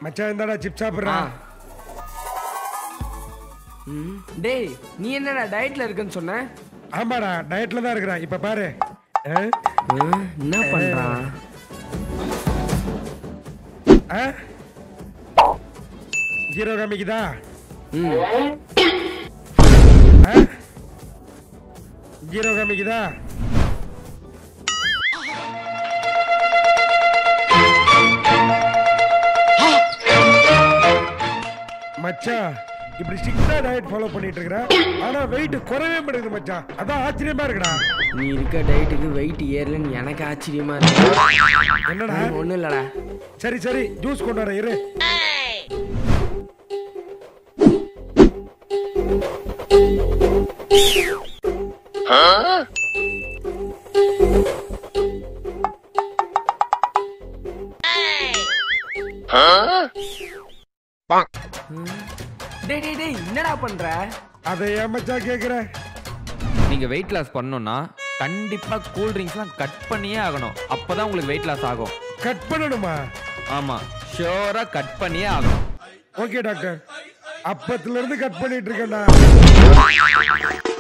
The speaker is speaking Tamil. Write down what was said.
மச்சான் இந்தாடா சிப்ஸ் சாப்பிட்றான் ம். டேய் நீ என்னடா டயட்ல இருக்கன்னு சொன்ன ஆமாடா டயட்ல தான் இருக்கிறான் இப்ப பாரு ஆ? ம், என்ன பண்றான் ஆ? ஜீரோ காமிக்குதா ம். ஆ? ஜீரோ காமிக்குதா மச்சான் இப்படி ஸ்ட்ரிக்டா டயட் ஃபாலோ பண்ணிட்டு இருக்கிறேன் ஆனா வெயிட் குறையவே மாட்டேங்குது மச்சான் அதான் ஆச்சரியமா இருக்குடா நீ இருக்க டயட்டுக்கு வெயிட் ஏறலன்னு எனக்கு ஆச்சரியமா இருக்கு என்னடா ஒன்றும் இல்லடா சரி சரி ஜூஸ் கொண்டு வரேன் இரு டேய் டேய் டேய் என்னடா பண்ற அதை ஏன் மச்சான் கேக்குற நீங்க வெயிட் லாஸ் பண்ணணும்னா கண்டிப்பா கூல் ட்ரிங்க்ஸ்லாம் கட் பண்ணியே ஆகணும் அப்பதான் உங்களுக்கு வெயிட் லாஸ் ஆகும் கட் பண்ணணுமா ஆமா ஷியோரா கட் பண்ணியே ஆகணும் ஓகே டாக்டர் அப்பத்துல இருந்து கட் பண்ணிட்டு இருக்கேன்டா